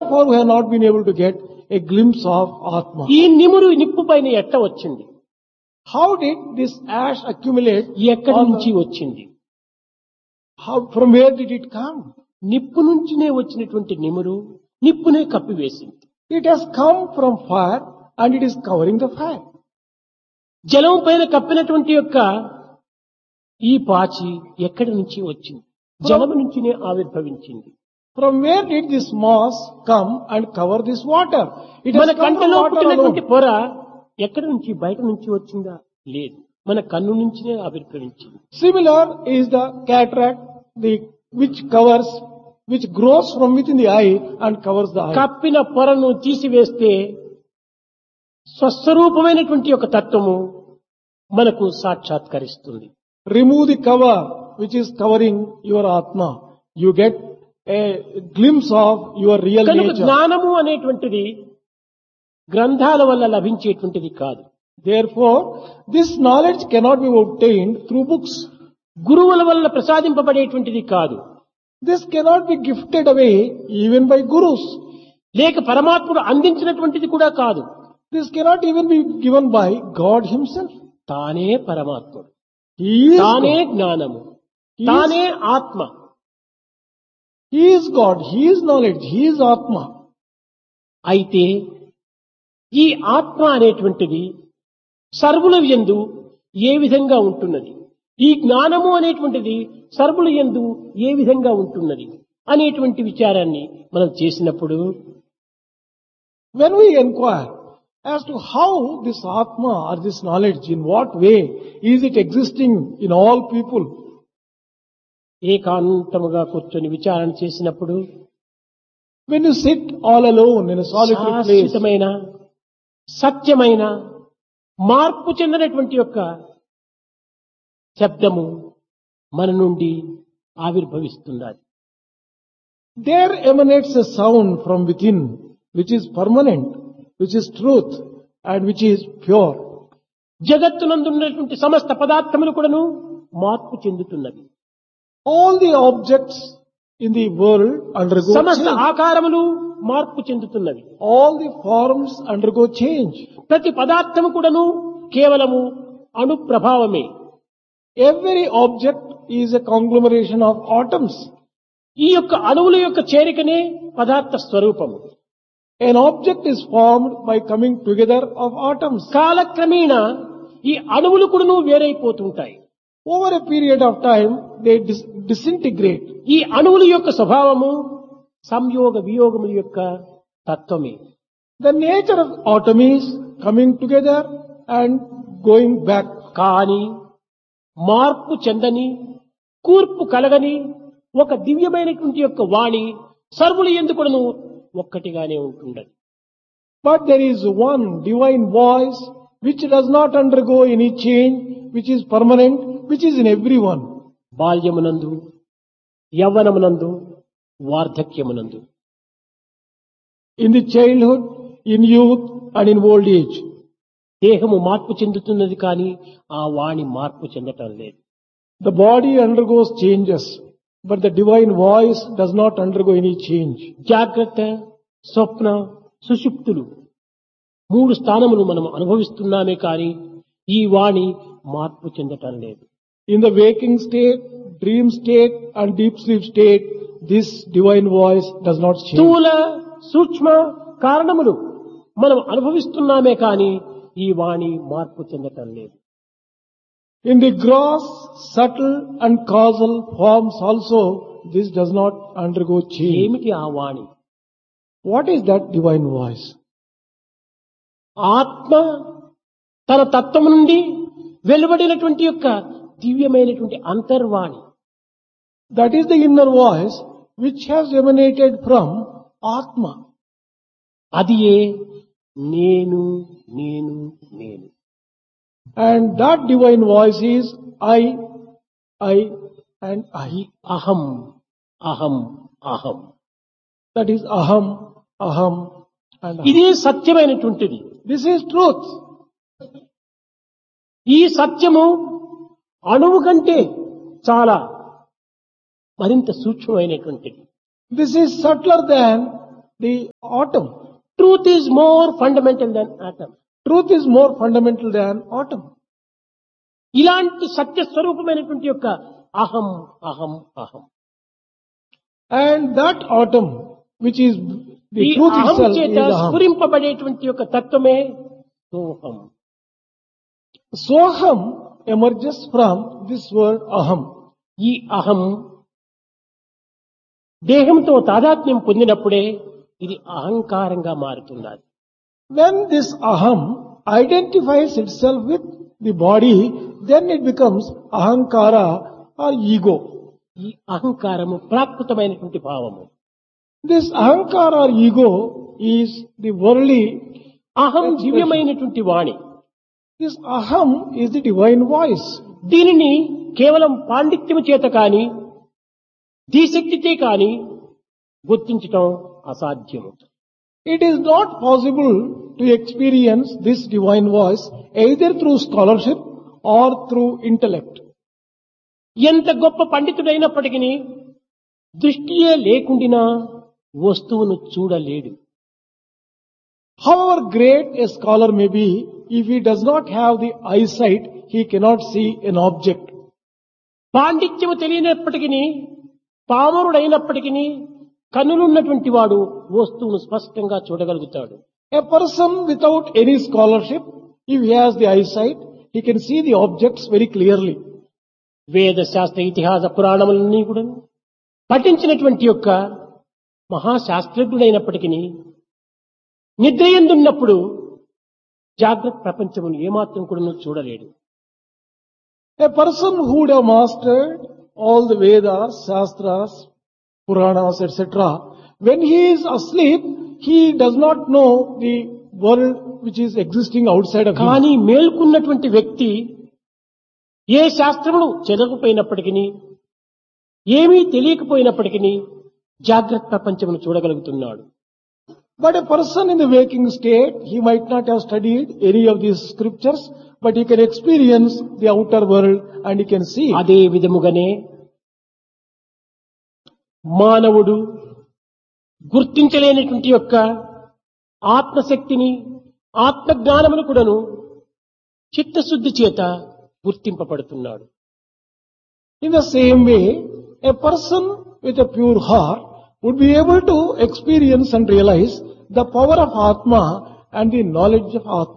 Therefore, we have not been able to get a glimpse of Atma. ఈ నిమురు నిప్పు పైన ఎట్ట వచ్చింది How did this ash accumulate? ఎక్కడి on the- నుంచి వచ్చింది How, from where did it come? నిప్పు నుంచినే వచ్చినటువంటి నిమురు నిప్పునే కప్పివేసింది It has come from fire and it is covering the fire. జలం పైన కప్పినటువంటి యొక్క ఈ పాచి ఎక్కడి నుంచి వచ్చింది జలం నుంచినే ఆవిర్భవించింది From where did this moss come and cover this water? It మన has come from కంటిలో water పుట్టినటువంటి alone. పొర ఎక్కడి నుంచి బయట నుంచి వచ్చిందా లేదు మన కన్ను నుంచినే ఆవిర్భవించింది Similar is the cataract, the, which covers, which grows from within the eye and covers the eye. కప్పిన పొరను తీసివేస్తే స్వస్వరూపమైనటువంటి ఒక తత్వము మనకు సాక్షాత్కరిస్తుంది Remove the cover which is covering your Atma. You get a glimpse of your real కనుక nature. జ్ఞానము అనేటువంటిది గ్రంథాల వల్ల లభించేటువంటిది కాదు Therefore, this knowledge cannot be obtained through books. గురువుల వల్ల ప్రసాదింపబడేటువంటిది కాదు This cannot be gifted away even by gurus. లేక పరమాత్ముడు అందించినటువంటిది కూడా కాదు This cannot even be given by God Himself. తానే పరమాత్ముడు He is తానే God. జ్ఞానము He is- తానే ఆత్మ He is God. He is knowledge. He is Atma. అయితే ఈ ఆత్మ అనేటువంటిది సర్వుల యందు ఏ విధంగా ఉంటున్నది ఈ జ్ఞానము అనేటువంటిది సర్వుల యందు ఏ విధంగా ఉంటున్నది అనేటువంటి విచారాన్ని మనం చేసినప్పుడు When we inquire as to how this Atma or this knowledge, in what way is it existing in all people, ఏకాంతముగా కూర్చొని విచారణ చేసినప్పుడు when you sit all alone in a solitary place, శాశ్వతమైన సత్యమైన మార్పు చెందినటువంటి యొక్క శబ్దము మన నుండి ఆవిర్భవిస్తున్నది there emanates a sound from within which is permanent, which is truth and which is pure. జగత్తునందున్నటువంటి సమస్త పదార్థములు కూడాను మార్పు చెందుతున్నవి All the objects in the world undergo సమస్త change. ఆకారములు మార్పు చెందుతున్నవి All the forms undergo change. ప్రతి పదార్థము కూడాను కేవలము అణు ప్రభావమే Every object is a conglomeration of atoms. ఈ యొక్క అణువుల యొక్క చేరికనే పదార్థ స్వరూపము An object is formed by coming together of atoms. కాలక్రమేణా ఈ అణువులు కూడాను వేరైపోతుంటాయి Over a period of time, they dis- disintegrate. ఈ అణువుల యొక్క స్వభావము సంయోగ వియోగముల యొక్క తత్వమే The nature of atom is coming together and going back. కాని మార్పు చెందని కూర్పు కలగని ఒక దివ్యమైనటువంటి యొక్క వాణి సర్వులు ఎందుకును ఒక్కటిగానే ఉంటుండదు But there is one divine voice which does not undergo any change, which is permanent, which is in everyone. బాల్యమునందు యవ్వనమునందు వార్ధక్యమునందు In the childhood, in youth, and in old age. దేహము మార్పు చెందుతున్నది కానీ ఆ వాణి మార్పు చెందటం లేదు The body undergoes changes, but the divine voice does not undergo any change. జాగ్రత్త స్వప్న సుషుప్తులు మూడు స్థానములు మనం అనుభవిస్తున్నామే కానీ ఈ వాణి మార్పు చెందటం లేదు In the waking state, dream state, and deep sleep state, this divine voice does not change. స్థూల సూక్ష్మ కారణములు మనం అనుభవిస్తున్నామే కానీ ఈ వాణి మార్పు చెందటం లేదు In the gross, subtle, and causal forms also, this does not undergo change. ఏమిటి ఆ వాణి What is that divine voice? ఆత్మ తన తత్వము నుండి వెలువడినటువంటి యొక్క దివ్యమైనటువంటి అంతర్వాణి That is the inner voice which has emanated from Atma. అది ఏ నేను నేను నేను And that divine voice is I, I, and I. అహం అహం అహం That is Aham, Aham, and Aham. ఇదే సత్యమైనటువంటిది This is truth. ఈ సత్యము అణువు కంటే చాలా మరింత సూక్ష్మమైనటువంటిది This is subtler than the atom. Truth is more fundamental than atom. Truth is more fundamental than atom. ఇలాంటి సత్య స్వరూపమైనటువంటి యొక్క అహం అహం అహం And that atom, which is the ఈ truth అహం itself, is చేత aham. స్ఫురింపబడేటువంటి యొక్క తత్వమే సోహం Soham emerges from this word aham. ఈ అహం దేహంతో తాదాత్మ్యం పొందినప్పుడే ఇది అహంకారంగా మారుతున్నది When this aham identifies itself with the body, then it becomes ahankara or ego. ఈ అహంకారము ప్రాకృతమైనటువంటి భావము This ahankara or ego is the worldly, అహం దివ్యమైనటువంటి వాణి this aham is the divine voice. దీనిని కేవలం పాండిత్యము చేత కాని ధీశక్తితే కాని గుర్తించటం అసాధ్యము It is not possible to experience this divine voice either through scholarship or through intellect. ఎంత గొప్ప పండితుడైనప్పటికీ దృష్టియే లేకుండినా వస్తువును చూడలేడు However great a scholar may be, if he does not have the eyesight, he cannot see an object. పాండిత్యము తెలియనప్పటికీ పామరుడైనప్పటికీ కన్నులున్నటువంటి వాడు వస్తువును స్పష్టంగా చూడగలుగుతాడు A person without any scholarship, if he has the eyesight, he can see the objects very clearly. వేద శాస్త్ర ఇతిహాస పురాణములన్నీ కూడా పఠించినటువంటి యొక్క మహాశాస్త్రజ్ఞుడైనప్పటికీ నిద్రయందున్నప్పుడు జాగ్రత్త ప్రపంచమును ఏమాత్రం కూడా చూడలేడు A person who would have mastered all the Vedas, Shastras, Puranas, etc., when he is asleep, he does not know the world which is existing outside of him. కానీ మేల్కొన్నటువంటి వ్యక్తి ఏ శాస్త్రమును చదవకపోయినప్పటికీ ఏమీ తెలియకపోయినప్పటికీ జాగ్రత్త ప్రపంచమును చూడగలుగుతున్నాడు But a person in the waking state, he might not have studied any of these scriptures, but he can experience the outer world and he can see. అదే విధముగానే మానవుడు గుర్తించలేనటువంటి యొక్క ఆత్మశక్తిని ఆత్మజ్ఞానమును కూడాను చిత్తశుద్ధి చేత గుర్తింపబడుతున్నాడు In the same way, a person with a pure heart would be able to experience and realize the power of Atma and the knowledge of Atma.